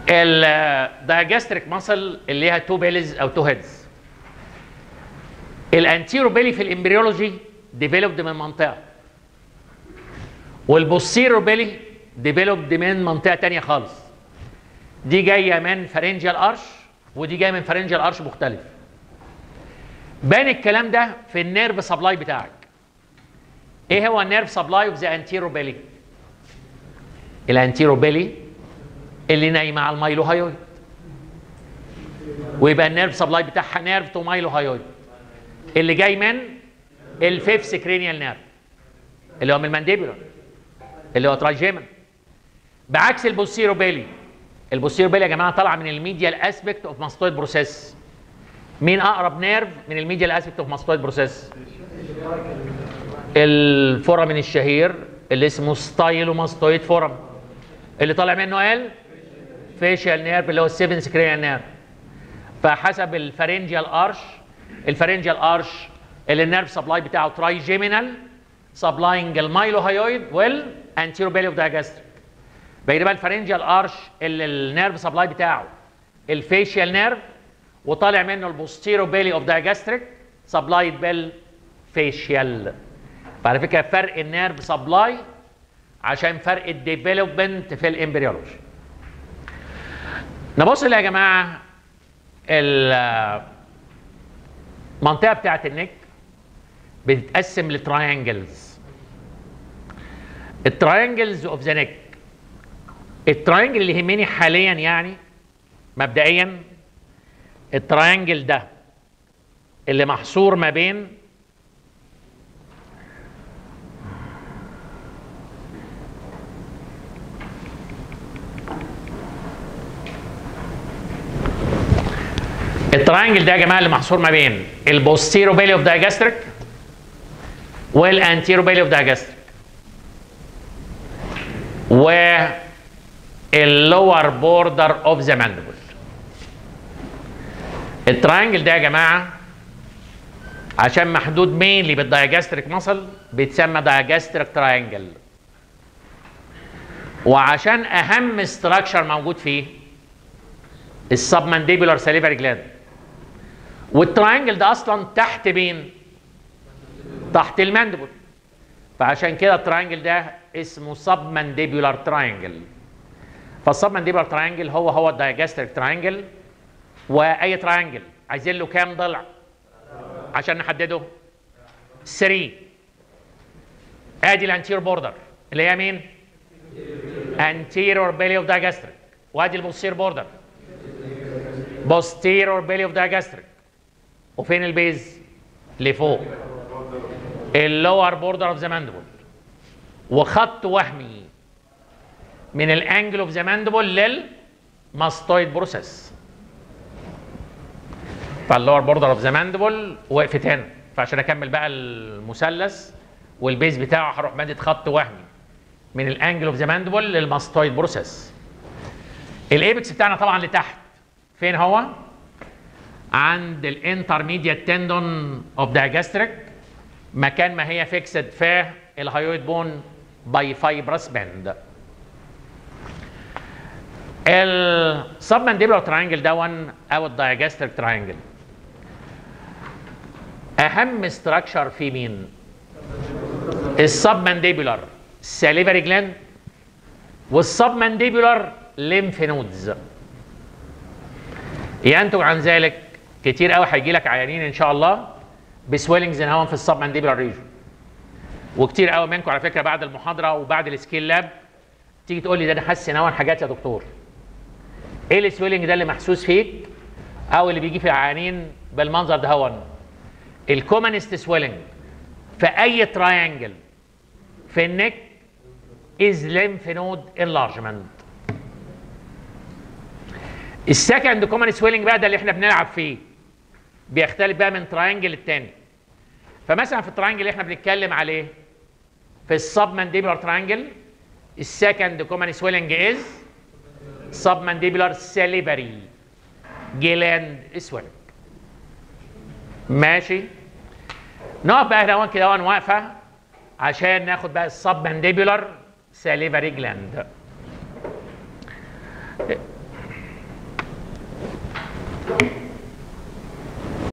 الدايجاستريك ماسل اللي ليها تو بيلز او تو هيدز الانتيرو بيلي في الامبريولوجي ديفلوبد من منطقه والبوستيرو بيلي ديفلوبد من منطقه تانية خالص دي جايه من فارنجيال ارش ودي جايه من فارنجيال ارش مختلف بان الكلام ده في النيرف سبلاي بتاعك ايه هو النيرف سبلاي اوف ذا انتيرو بيلي الانتيرو بيلي اللي نايمه على المايلو هايويد ويبقى النيرف سبلاي بتاعها نيرف تو مايلو هايويد اللي جاي من الفيفث كرينيال نيرف اللي هو من المانديبولار اللي هو تراجيمن بعكس البوستيرو بيلي البوستيرو بيلي يا جماعه طالعه من الميديال اسبكت اوف ماستويد بروسيس مين اقرب نيرف من الميديال اسبكت اوف ماستويد بروسيس الفورامين الشهير اللي اسمه ستايلوماستويد فورام اللي طالع منه قال فيشيال نيرف اللي هو السيفن سكريال نيرف فحسب الفارنجيال ارش الفارنجيال ارش اللي النيرف سبلاي بتاعه ترايجيمينال سبلاينج المايلو هايويد والانتيرو بيلي اوف دايجاستريك بينما الفارنجيال ارش اللي النيرف سبلاي بتاعه الفيشيال نيرف وطالع منه البوستيرو بيلي اوف دايجاستريك سبلايد بالفيشيال فعلى فكره فرق النيرف سبلاي عشان فرق الديفلوبمنت في الامبريولوجي نبص يا جماعه المنطقه بتاعت النك بتتقسم لتراينجلز التراينجلز اوف ذا نك التراينجل اللي يهمني حاليا يعني مبدئيا التراينجل ده اللي محصور ما بين التراينجل ده يا جماعه اللي محصور ما بين البوستيرو بيلي اوف دايجاستريك والانتيرو بيلي اوف دايجاستريك واللور بوردر اوف ذا ماندبل التراينجل ده يا جماعه عشان محدود مينلي بالدايجاستريك مصل بيتسمى دايجاستريك تراينجل وعشان اهم استراكشر موجود فيه السب مانديبولار ساليفري جلاند والتراينجل ده اصلا تحت مين؟ تحت الماندبل فعشان كده التراينجل ده اسمه سب مانديبولار تراينجل فالسب مانديبولار تراينجل هو هو الدايجاستريك تراينجل واي تراينجل عايزين له كام ضلع عشان نحدده 3 ادي الانتير بوردر اللي هي مين anterior belly of digastric وادي البوستير بوردر posterior belly of digastric وفين البيز لفوق اللور بوردر اوف ذا ماندبل وخط وهمي من الانجل اوف ذا ماندبل للماستويد بروسيس فاللور بوردر اوف ذا ماندبل وقفت هنا فعشان اكمل بقى المثلث والبيز بتاعه هروح مادة خط وهمي من الانجل اوف ذا ماندبل للماستويد بروسيس الايبكس بتاعنا طبعا لتحت فين هو؟ عند الانترميديت تندون اوف دايجاستريك مكان ما هي فيكسد في الهايويد بون باي فايبرس باند السب مانديبولار تراينجل دون او الدايجاستريك تراينجل اهم استراكشر في مين السب مانديبولار ساليفري جلاند والسب مانديبولار ليمف نودز ينتج عن ذلك كتير قوي هيجي لك عيانين ان شاء الله بسويلنجز هون في السب مانديبولار ريجن وكتير قوي منكم على فكره بعد المحاضره وبعد السكيل لاب تيجي تقول لي ده انا حاسس ان هون حاجات يا دكتور ايه السويلنج ده اللي محسوس فيك او اللي بيجي في العيانين بالمنظر ده هون الكومنست سويلنج في اي تراينجل في النك از ليمف نود انلارجمنت السكند كومن سويلنج بقى ده اللي احنا بنلعب فيه بيختلف بقى من تراينجل التاني فمثلا في التراينجل اللي احنا بنتكلم عليه في السب مانديبولار تراينجل السكند كومن سويلنج از سب مانديبولار ساليفري جلاند سويلنج ماشي نقف بقى هنا كده وان واقفه عشان ناخد بقى السب مانديبولار ساليفري جلاند شكرا